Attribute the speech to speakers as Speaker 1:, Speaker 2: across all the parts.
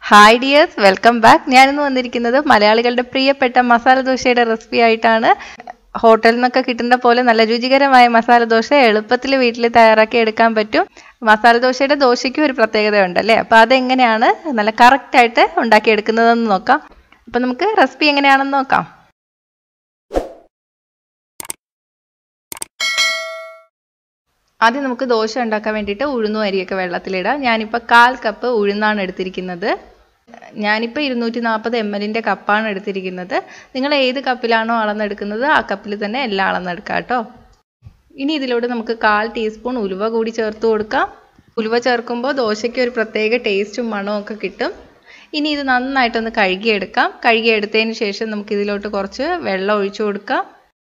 Speaker 1: hi dears welcome back ഞാനിന്ന് വന്നിരിക്കുന്നത് മലയാളികളുടെ പ്രിയപ്പെട്ട മസാല ദോശയുടെ റെസിപ്പി ആയിട്ടാണ് ഹോട്ടലിൽ നിന്നൊക്കെ കിട്ടുന്ന പോലെ നല്ല രുചികരമായ മസാല ദോശ എളുപ്പത്തിൽ വീട്ടിൽ തയ്യാറാക്കി എടുക്കാൻ പറ്റും മസാല ദോശയുടെ ദോശയ്ക്കും ഒരു പ്രത്യേകതയുണ്ട് അല്ലേ അപ്പോൾ അതെങ്ങനെയാണ് നല്ല കറക്റ്റായിട്ട് ഉണ്ടാക്കിയെടുക്കുന്നതെന്ന് നോക്കാം അപ്പോൾ നമുക്ക് റെസിപ്പി എങ്ങനെയാണെന്ന് നോക്കാം ആദ്യം നമുക്ക് ദോശ ഉണ്ടാക്കാൻ വേണ്ടിയിട്ട് ഉഴുന്നും അരിയൊക്കെ വെള്ളത്തിലിടാം ഞാനിപ്പോൾ കാൽ കപ്പ് ഉഴുന്നാണ് എടുത്തിരിക്കുന്നത് ഞാനിപ്പോൾ ഇരുന്നൂറ്റി നാൽപ്പത് എം എല്ലിൻ്റെ കപ്പാണ് എടുത്തിരിക്കുന്നത് നിങ്ങൾ ഏത് കപ്പിലാണോ അളന്നെടുക്കുന്നത് ആ കപ്പിൽ തന്നെ എല്ലാം അളന്നെടുക്കാം കേട്ടോ ഇനി ഇതിലോട്ട് നമുക്ക് കാൽ ടീസ്പൂൺ ഉലുവ കൂടി ചേർത്ത് കൊടുക്കാം ഉലുവ ചേർക്കുമ്പോൾ ദോശയ്ക്ക് ഒരു പ്രത്യേക ടേസ്റ്റും മണവും ഒക്കെ കിട്ടും ഇനി ഇത് നന്നായിട്ടൊന്ന് കഴുകിയെടുക്കാം കഴുകിയെടുത്തതിന് ശേഷം നമുക്ക് ഇതിലോട്ട് കുറച്ച് വെള്ളം ഒഴിച്ചു കൊടുക്കാം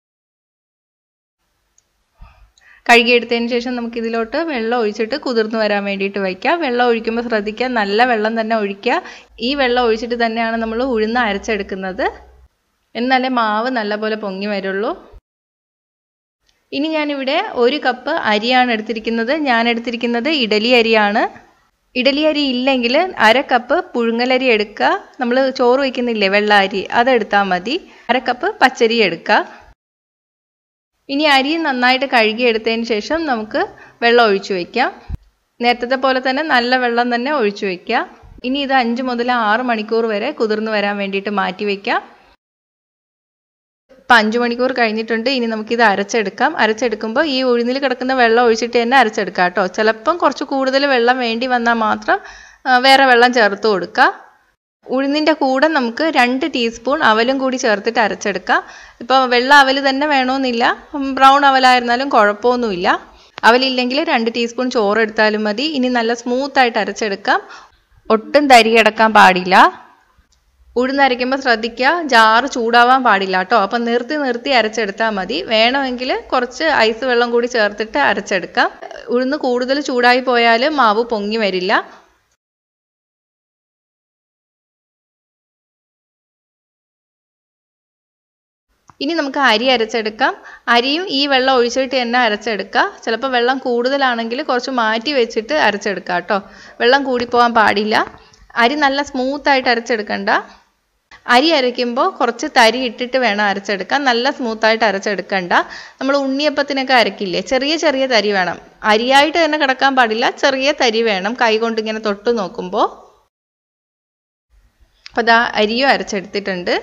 Speaker 1: കഴുകിയെടുത്തതിന് ശേഷം നമുക്ക് ഇതിലോട്ട് വെള്ളം ഒഴിച്ചിട്ട് കുതിർന്നു വരാൻ വേണ്ടിയിട്ട് വയ്ക്കാം വെള്ളം ഒഴിക്കുമ്പോൾ ശ്രദ്ധിക്കുക നല്ല വെള്ളം തന്നെ ഒഴിക്കുക ഈ വെള്ളം ഒഴിച്ചിട്ട് തന്നെയാണ് നമ്മൾ ഉഴുന്ന് അരച്ചെടുക്കുന്നത് എന്നാലേ മാവ് നല്ലപോലെ പൊങ്ങി വരുള്ളൂ ഇനി ഞാനിവിടെ ഒരു കപ്പ് അരിയാണ് എടുത്തിരിക്കുന്നത് ഞാൻ എടുത്തിരിക്കുന്നത് ഇഡലി അരിയാണ് ഇഡലി അരി ഇല്ലെങ്കിൽ അര കപ്പ് പുഴുങ്ങലരി എടുക്കുക നമ്മൾ ചോറ് വയ്ക്കുന്നില്ലേ വെള്ള അരി അതെടുത്താൽ മതി അര കപ്പ് പച്ചരി എടുക്കുക ഇനി അരി നന്നായിട്ട് കഴുകിയെടുത്തതിന് ശേഷം നമുക്ക് വെള്ളം ഒഴിച്ചു വയ്ക്കാം നേരത്തെ പോലെ തന്നെ നല്ല വെള്ളം തന്നെ ഒഴിച്ചു വയ്ക്കാം ഇനി ഇത് അഞ്ച് മുതൽ ആറ് മണിക്കൂർ വരെ കുതിർന്നു വരാൻ വേണ്ടിയിട്ട് മാറ്റി വയ്ക്കാം ഇപ്പം അഞ്ച് മണിക്കൂർ കഴിഞ്ഞിട്ടുണ്ട് ഇനി നമുക്കിത് അരച്ചെടുക്കാം അരച്ചെടുക്കുമ്പോൾ ഈ ഉഴുന്നിൽ കിടക്കുന്ന വെള്ളം ഒഴിച്ചിട്ട് തന്നെ അരച്ചെടുക്കാം കേട്ടോ ചിലപ്പം കുറച്ച് കൂടുതൽ വെള്ളം വേണ്ടി വന്നാൽ മാത്രം വേറെ വെള്ളം ചേർത്ത് കൊടുക്കുക ഉഴുന്നിൻ്റെ കൂടെ നമുക്ക് രണ്ട് ടീസ്പൂൺ അവലും കൂടി ചേർത്തിട്ട് അരച്ചെടുക്കാം ഇപ്പോൾ വെള്ള അവൽ തന്നെ വേണമെന്നില്ല ബ്രൗൺ അവലായിരുന്നാലും കുഴപ്പമൊന്നുമില്ല അവലില്ലെങ്കിൽ രണ്ട് ടീസ്പൂൺ ചോറ് എടുത്താലും മതി ഇനി നല്ല സ്മൂത്തായിട്ട് അരച്ചെടുക്കാം ഒട്ടും തരി കിടക്കാൻ പാടില്ല ഉഴുന്നരയ്ക്കുമ്പോൾ ശ്രദ്ധിക്കുക ജാറ് ചൂടാവാൻ പാടില്ല കേട്ടോ അപ്പം നിർത്തി നിർത്തി അരച്ചെടുത്താൽ മതി വേണമെങ്കിൽ കുറച്ച് ഐസ് വെള്ളം കൂടി ചേർത്തിട്ട് അരച്ചെടുക്കാം ഉഴുന്ന് കൂടുതൽ ചൂടായി പോയാൽ മാവ് പൊങ്ങി വരില്ല ഇനി നമുക്ക് അരി അരച്ചെടുക്കാം അരിയും ഈ വെള്ളം ഒഴിച്ചിട്ട് തന്നെ അരച്ചെടുക്കുക ചിലപ്പോൾ വെള്ളം കൂടുതലാണെങ്കിൽ കുറച്ച് മാറ്റി വെച്ചിട്ട് അരച്ചെടുക്കുക കേട്ടോ വെള്ളം കൂടിപ്പോകാൻ പാടില്ല അരി നല്ല സ്മൂത്തായിട്ട് അരച്ചെടുക്കണ്ട അരി അരയ്ക്കുമ്പോൾ കുറച്ച് തരി ഇട്ടിട്ട് വേണം അരച്ചെടുക്കാൻ നല്ല സ്മൂത്തായിട്ട് അരച്ചെടുക്കണ്ട നമ്മൾ ഉണ്ണിയപ്പത്തിനൊക്കെ അരക്കില്ലേ ചെറിയ ചെറിയ തരി വേണം അരിയായിട്ട് തന്നെ കിടക്കാൻ പാടില്ല ചെറിയ തരി വേണം കൈ കൊണ്ട് ഇങ്ങനെ തൊട്ട് നോക്കുമ്പോൾ അപ്പോൾ അതാ അരിയും അരച്ചെടുത്തിട്ടുണ്ട്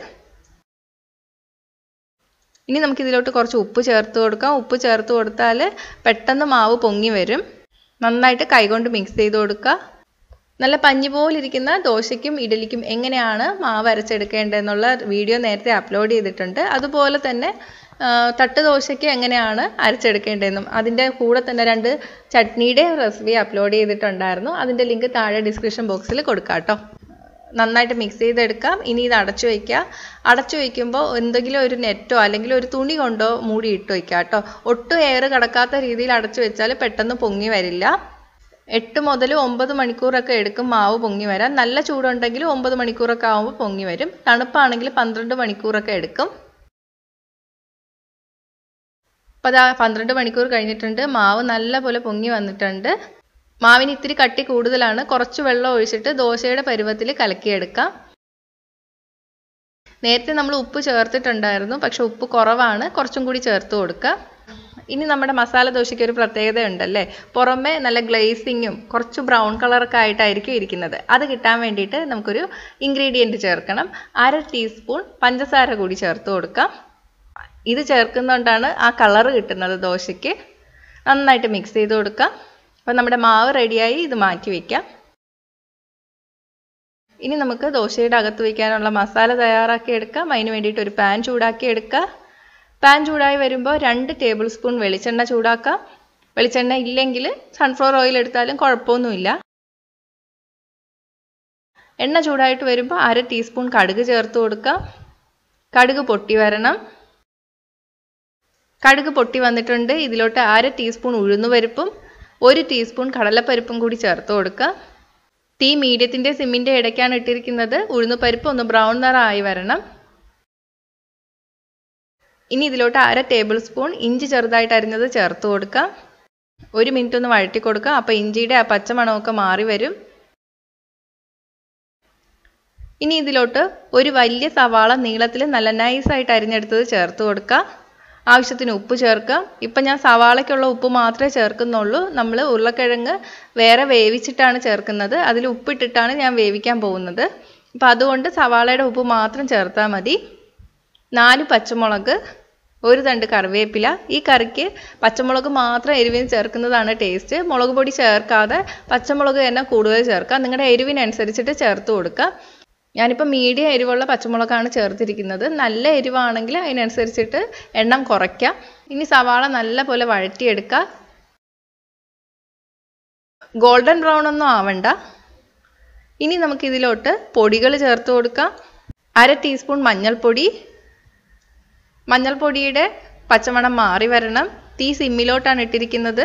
Speaker 1: ഇനി നമുക്ക് ഇതിലോട്ട് കുറച്ച് ഉപ്പ് ചേർത്ത് കൊടുക്കാം ഉപ്പ് ചേർത്ത് കൊടുത്താൽ പെട്ടെന്ന് മാവ് പൊങ്ങി വരും നന്നായിട്ട് കൈകൊണ്ട് മിക്സ് ചെയ്ത് കൊടുക്കുക നല്ല പഞ്ഞി പോലിരിക്കുന്ന ദോശയ്ക്കും ഇഡലിക്കും എങ്ങനെയാണ് മാവ് അരച്ചെടുക്കേണ്ടതെന്നുള്ള വീഡിയോ നേരത്തെ അപ്ലോഡ് ചെയ്തിട്ടുണ്ട് അതുപോലെ തന്നെ തട്ട് ദോശയ്ക്ക് എങ്ങനെയാണ് അരച്ചെടുക്കേണ്ടതെന്നും അതിൻ്റെ കൂടെ തന്നെ രണ്ട് ചട്നിയുടെ റെസിപ്പി അപ്ലോഡ് ചെയ്തിട്ടുണ്ടായിരുന്നു അതിൻ്റെ ലിങ്ക് താഴെ ഡിസ്ക്രിപ്ഷൻ ബോക്സിൽ കൊടുക്കാം കേട്ടോ നന്നായിട്ട് മിക്സ് ചെയ്തെടുക്കാം ഇനി ഇത് അടച്ചു വയ്ക്കുക അടച്ചു വയ്ക്കുമ്പോൾ എന്തെങ്കിലും ഒരു നെറ്റോ അല്ലെങ്കിൽ ഒരു തുണി കൊണ്ടോ മൂടി ഇട്ട് വയ്ക്കുക കേട്ടോ ഒട്ടും എയർ കടക്കാത്ത രീതിയിൽ അടച്ചു വെച്ചാൽ പെട്ടെന്ന് പൊങ്ങി വരില്ല എട്ട് മുതൽ ഒമ്പത് മണിക്കൂറൊക്കെ എടുക്കും മാവ് പൊങ്ങി വരാൻ നല്ല ചൂടുണ്ടെങ്കിൽ ഒമ്പത് മണിക്കൂറൊക്കെ ആകുമ്പോൾ പൊങ്ങി വരും തണുപ്പാണെങ്കിൽ പന്ത്രണ്ട് മണിക്കൂറൊക്കെ എടുക്കും അപ്പോൾ അതാ പന്ത്രണ്ട് മണിക്കൂർ കഴിഞ്ഞിട്ടുണ്ട് മാവ് നല്ലപോലെ പൊങ്ങി വന്നിട്ടുണ്ട് മാവിന് ഇത്തിരി കട്ടി കൂടുതലാണ് കുറച്ച് വെള്ളം ഒഴിച്ചിട്ട് ദോശയുടെ പരുവത്തിൽ കലക്കിയെടുക്കാം നേരത്തെ നമ്മൾ ഉപ്പ് ചേർത്തിട്ടുണ്ടായിരുന്നു പക്ഷെ ഉപ്പ് കുറവാണ് കുറച്ചും കൂടി ചേർത്ത് കൊടുക്കുക ഇനി നമ്മുടെ മസാല ദോശയ്ക്ക് ഒരു പ്രത്യേകത ഉണ്ടല്ലേ പുറമെ നല്ല ഗ്ലേസിങ്ങും കുറച്ച് ബ്രൗൺ കളറൊക്കെ ആയിട്ടായിരിക്കും ഇരിക്കുന്നത് അത് കിട്ടാൻ വേണ്ടിയിട്ട് നമുക്കൊരു ഇൻഗ്രീഡിയൻറ്റ് ചേർക്കണം അര ടീസ്പൂൺ പഞ്ചസാര കൂടി ചേർത്ത് കൊടുക്കാം ഇത് ചേർക്കുന്നതുകൊണ്ടാണ് ആ കളറ് കിട്ടുന്നത് ദോശയ്ക്ക് നന്നായിട്ട് മിക്സ് ചെയ്ത് കൊടുക്കാം അപ്പം നമ്മുടെ മാവ് റെഡിയായി ഇത് മാറ്റി വയ്ക്കാം ഇനി നമുക്ക് ദോശയുടെ അകത്ത് വയ്ക്കാനുള്ള മസാല തയ്യാറാക്കി എടുക്കാം അതിന് വേണ്ടിയിട്ട് ഒരു പാൻ ചൂടാക്കി എടുക്കുക പാൻ ചൂടായി വരുമ്പോൾ രണ്ട് ടേബിൾ സ്പൂൺ വെളിച്ചെണ്ണ ചൂടാക്കാം വെളിച്ചെണ്ണ ഇല്ലെങ്കിൽ സൺഫ്ലവർ ഓയിൽ എടുത്താലും കുഴപ്പമൊന്നുമില്ല എണ്ണ ചൂടായിട്ട് വരുമ്പോൾ അര ടീസ്പൂൺ കടുക് ചേർത്ത് കൊടുക്കാം കടുക് പൊട്ടി വരണം കടുക് പൊട്ടി വന്നിട്ടുണ്ട് ഇതിലോട്ട് അര ടീസ്പൂൺ ഉഴുന്നുപരിപ്പും ഒരു ടീസ്പൂൺ കടലപ്പരിപ്പും കൂടി ചേർത്ത് കൊടുക്കുക തീ മീഡിയത്തിൻ്റെ സിമ്മിൻ്റെ ഇടയ്ക്കാണ് ഇട്ടിരിക്കുന്നത് ഉഴുന്നുപരിപ്പ് ഒന്ന് ബ്രൗൺ നിറമായി വരണം ഇനി ഇതിലോട്ട് അര ടേബിൾ സ്പൂൺ ഇഞ്ചി ചെറുതായിട്ട് അരിഞ്ഞത് ചേർത്ത് കൊടുക്കാം ഒരു മിനിറ്റ് ഒന്ന് വഴറ്റി കൊടുക്കാം അപ്പോൾ ഇഞ്ചിയുടെ ആ പച്ചമണമൊക്കെ മാറി വരും ഇനി ഇതിലോട്ട് ഒരു വലിയ സവാള നീളത്തിൽ നല്ല നൈസായിട്ട് അരിഞ്ഞെടുത്തത് ചേർത്ത് കൊടുക്കുക ആവശ്യത്തിന് ഉപ്പ് ചേർക്കാം ഇപ്പം ഞാൻ സവാളയ്ക്കുള്ള ഉപ്പ് മാത്രമേ ചേർക്കുന്നുള്ളൂ നമ്മൾ ഉരുളക്കിഴങ്ങ് വേറെ വേവിച്ചിട്ടാണ് ചേർക്കുന്നത് അതിൽ ഉപ്പിട്ടിട്ടാണ് ഞാൻ വേവിക്കാൻ പോകുന്നത് അപ്പം അതുകൊണ്ട് സവാളയുടെ ഉപ്പ് മാത്രം ചേർത്താൽ മതി നാല് പച്ചമുളക് ഒരു തണ്ട് കറിവേപ്പില ഈ കറിക്ക് പച്ചമുളക് മാത്രം എരിവിന് ചേർക്കുന്നതാണ് ടേസ്റ്റ് മുളക് പൊടി ചേർക്കാതെ പച്ചമുളക് തന്നെ കൂടുതൽ ചേർക്കുക നിങ്ങളുടെ എരിവിനനുസരിച്ചിട്ട് ചേർത്ത് കൊടുക്കുക ഞാനിപ്പോൾ മീഡിയം എരിവുള്ള പച്ചമുളകാണ് ചേർത്തിരിക്കുന്നത് നല്ല എരിവാണെങ്കിൽ അതിനനുസരിച്ചിട്ട് എണ്ണം കുറയ്ക്കാം ഇനി സവാള നല്ല പോലെ വഴറ്റിയെടുക്കുക ഗോൾഡൻ ബ്രൗൺ ഒന്നും ആവണ്ട ഇനി നമുക്ക് ഇതിലോട്ട് പൊടികൾ ചേർത്ത് കൊടുക്കാം അര ടീസ്പൂൺ മഞ്ഞൾപ്പൊടി മഞ്ഞൾപ്പൊടിയുടെ പച്ചമണം മാറി വരണം തീ സിമ്മിലോട്ടാണ് ഇട്ടിരിക്കുന്നത്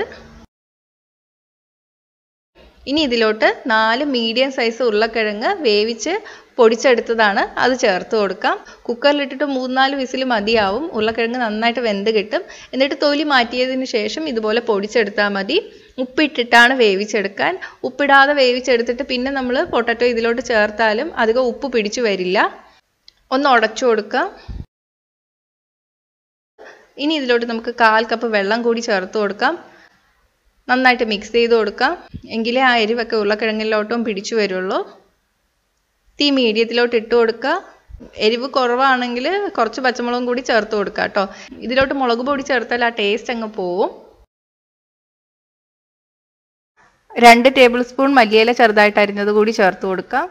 Speaker 1: ഇനി ഇതിലോട്ട് നാല് മീഡിയം സൈസ് ഉരുളക്കിഴങ്ങ് വേവിച്ച് പൊടിച്ചെടുത്തതാണ് അത് ചേർത്ത് കൊടുക്കാം കുക്കറിലിട്ടിട്ട് മൂന്നാല് വിസിൽ മതിയാവും ഉരുളക്കിഴങ്ങ് നന്നായിട്ട് വെന്ത് കിട്ടും എന്നിട്ട് തൊലി മാറ്റിയതിന് ശേഷം ഇതുപോലെ പൊടിച്ചെടുത്താൽ മതി ഉപ്പിട്ടിട്ടാണ് വേവിച്ചെടുക്കാൻ ഉപ്പിടാതെ വേവിച്ചെടുത്തിട്ട് പിന്നെ നമ്മൾ പൊട്ടറ്റോ ഇതിലോട്ട് ചേർത്താലും അധികം ഉപ്പ് പിടിച്ചു വരില്ല ഒന്ന് ഉടച്ചു കൊടുക്കാം ഇനി ഇതിലോട്ട് നമുക്ക് കാൽ കപ്പ് വെള്ളം കൂടി ചേർത്ത് കൊടുക്കാം നന്നായിട്ട് മിക്സ് ചെയ്ത് കൊടുക്കാം എങ്കിലേ ആ എരിവൊക്കെ ഉരുളക്കിഴങ്ങിലോട്ടും പിടിച്ചു വരുള്ളൂ തീ മീഡിയത്തിലോട്ട് ഇട്ട് കൊടുക്കുക എരിവ് കുറവാണെങ്കിൽ കുറച്ച് പച്ചമുളകും കൂടി ചേർത്ത് കൊടുക്കുക കേട്ടോ ഇതിലോട്ട് മുളക് പൊടി ചേർത്താൽ ആ ടേസ്റ്റ് അങ്ങ് പോവും രണ്ട് ടേബിൾ സ്പൂൺ മല്ലിയില ചെറുതായിട്ട് അരിഞ്ഞത് കൂടി ചേർത്ത് കൊടുക്കാം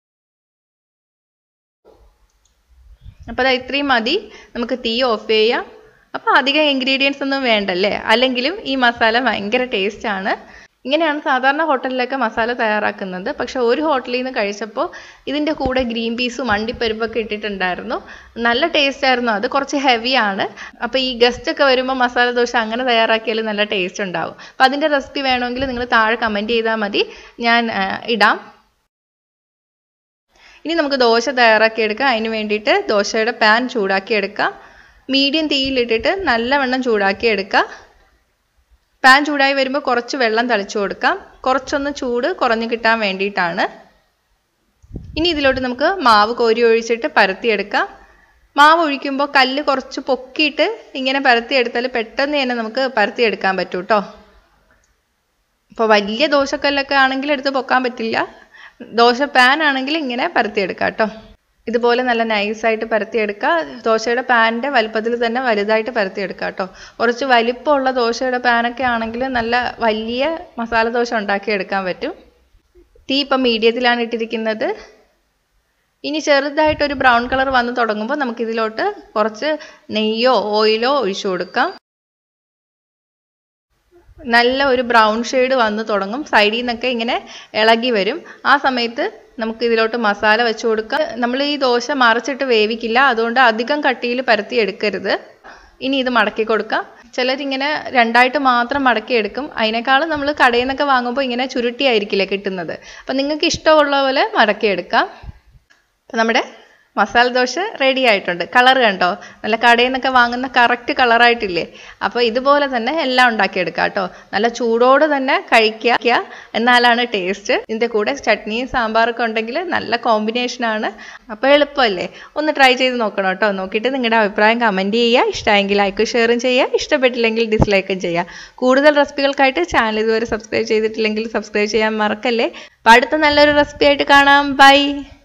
Speaker 1: അപ്പോൾ അത് ഇത്രയും മതി നമുക്ക് തീ ഓഫ് ചെയ്യാം അപ്പോൾ അധികം ഇൻഗ്രീഡിയൻസ് ഒന്നും വേണ്ടല്ലേ അല്ലെങ്കിലും ഈ മസാല ഭയങ്കര ടേസ്റ്റാണ് ഇങ്ങനെയാണ് സാധാരണ ഹോട്ടലിലൊക്കെ മസാല തയ്യാറാക്കുന്നത് പക്ഷെ ഒരു ഹോട്ടലിൽ നിന്ന് കഴിച്ചപ്പോൾ ഇതിൻ്റെ കൂടെ ഗ്രീൻ പീസും അണ്ടിപ്പരിപ്പൊക്കെ ഇട്ടിട്ടുണ്ടായിരുന്നു നല്ല ടേസ്റ്റ് ആയിരുന്നു അത് കുറച്ച് ഹെവിയാണ് അപ്പോൾ ഈ ഗസ്റ്റ് ഒക്കെ വരുമ്പോൾ മസാല ദോശ അങ്ങനെ തയ്യാറാക്കിയാൽ നല്ല ടേസ്റ്റ് ഉണ്ടാവും അപ്പോൾ അതിൻ്റെ റെസിപ്പി വേണമെങ്കിൽ നിങ്ങൾ താഴെ കമൻറ്റ് ചെയ്താൽ മതി ഞാൻ ഇടാം ഇനി നമുക്ക് ദോശ തയ്യാറാക്കി എടുക്കാം അതിന് വേണ്ടിയിട്ട് ദോശയുടെ പാൻ ചൂടാക്കി എടുക്കാം മീഡിയം തീയിലിട്ടിട്ട് നല്ലവണ്ണം ചൂടാക്കി എടുക്കുക പാൻ ചൂടായി വരുമ്പോൾ കുറച്ച് വെള്ളം തളിച്ചു കൊടുക്കാം കുറച്ചൊന്ന് ചൂട് കുറഞ്ഞു കിട്ടാൻ വേണ്ടിയിട്ടാണ് ഇനി ഇതിലോട്ട് നമുക്ക് മാവ് കോരി ഒഴിച്ചിട്ട് പരത്തിയെടുക്കാം മാവ് ഒഴിക്കുമ്പോൾ കല്ല് കുറച്ച് പൊക്കിയിട്ട് ഇങ്ങനെ പരത്തിയെടുത്താൽ പെട്ടെന്ന് തന്നെ നമുക്ക് പരത്തിയെടുക്കാൻ പറ്റും കേട്ടോ ഇപ്പോൾ വലിയ ദോശക്കല്ലൊക്കെ ആണെങ്കിൽ എടുത്ത് പൊക്കാൻ പറ്റില്ല ദോശ പാൻ ആണെങ്കിൽ ഇങ്ങനെ പരത്തിയെടുക്കാം കേട്ടോ ഇതുപോലെ നല്ല നൈസായിട്ട് പരത്തിയെടുക്കുക ദോശയുടെ പാനിൻ്റെ വലുപ്പത്തിൽ തന്നെ വലുതായിട്ട് പരത്തിയെടുക്കുക കേട്ടോ കുറച്ച് വലിപ്പമുള്ള ദോശയുടെ പാനൊക്കെ ആണെങ്കിൽ നല്ല വലിയ മസാല ദോശ ഉണ്ടാക്കിയെടുക്കാൻ പറ്റും തീ ഇപ്പം മീഡിയത്തിലാണ് ഇട്ടിരിക്കുന്നത് ഇനി ചെറുതായിട്ടൊരു ബ്രൗൺ കളർ വന്ന് തുടങ്ങുമ്പോൾ നമുക്കിതിലോട്ട് കുറച്ച് നെയ്യോ ഓയിലോ ഒഴിച്ചു കൊടുക്കാം നല്ല ഒരു ബ്രൗൺ ഷെയ്ഡ് വന്ന് തുടങ്ങും സൈഡിൽ നിന്നൊക്കെ ഇങ്ങനെ ഇളകി വരും ആ സമയത്ത് നമുക്ക് ഇതിലോട്ട് മസാല വെച്ച് കൊടുക്കാം നമ്മൾ ഈ ദോശ മറിച്ചിട്ട് വേവിക്കില്ല അതുകൊണ്ട് അധികം കട്ടിയിൽ പരത്തി എടുക്കരുത് ഇനി ഇത് മടക്കി കൊടുക്കാം ചിലരിങ്ങനെ രണ്ടായിട്ട് മാത്രം മടക്കി എടുക്കും അതിനേക്കാളും നമ്മൾ കടയിൽ നിന്നൊക്കെ വാങ്ങുമ്പോൾ ഇങ്ങനെ ചുരുട്ടിയായിരിക്കില്ലേ കിട്ടുന്നത് അപ്പം നിങ്ങൾക്ക് ഇഷ്ടമുള്ള പോലെ മടക്കി എടുക്കാം അപ്പം നമ്മുടെ മസാല ദോശ റെഡി ആയിട്ടുണ്ട് കളർ കണ്ടോ നല്ല കടയിൽ നിന്നൊക്കെ വാങ്ങുന്ന കറക്റ്റ് കളറായിട്ടില്ലേ അപ്പോൾ ഇതുപോലെ തന്നെ എല്ലാം ഉണ്ടാക്കിയെടുക്കുക കേട്ടോ നല്ല ചൂടോട് തന്നെ കഴിക്കുക എന്നാലാണ് ടേസ്റ്റ് ഇതിൻ്റെ കൂടെ ചട്നിയും സാമ്പാറൊക്കെ ഉണ്ടെങ്കിൽ നല്ല കോമ്പിനേഷനാണ് അപ്പോൾ എളുപ്പമല്ലേ ഒന്ന് ട്രൈ ചെയ്ത് നോക്കണം കേട്ടോ നോക്കിയിട്ട് നിങ്ങളുടെ അഭിപ്രായം കമൻറ്റ് ചെയ്യുക ഇഷ്ടമെങ്കിൽ ലൈക്കും ഷെയറും ചെയ്യുക ഇഷ്ടപ്പെട്ടില്ലെങ്കിൽ ഡിസ്ലൈക്കും ചെയ്യുക കൂടുതൽ റെസിപ്പികൾക്കായിട്ട് ചാനൽ ഇതുവരെ സബ്സ്ക്രൈബ് ചെയ്തിട്ടില്ലെങ്കിൽ സബ്സ്ക്രൈബ് ചെയ്യാൻ മറക്കല്ലേ അപ്പോൾ അടുത്ത നല്ലൊരു റെസിപ്പി ആയിട്ട് കാണാം ബൈ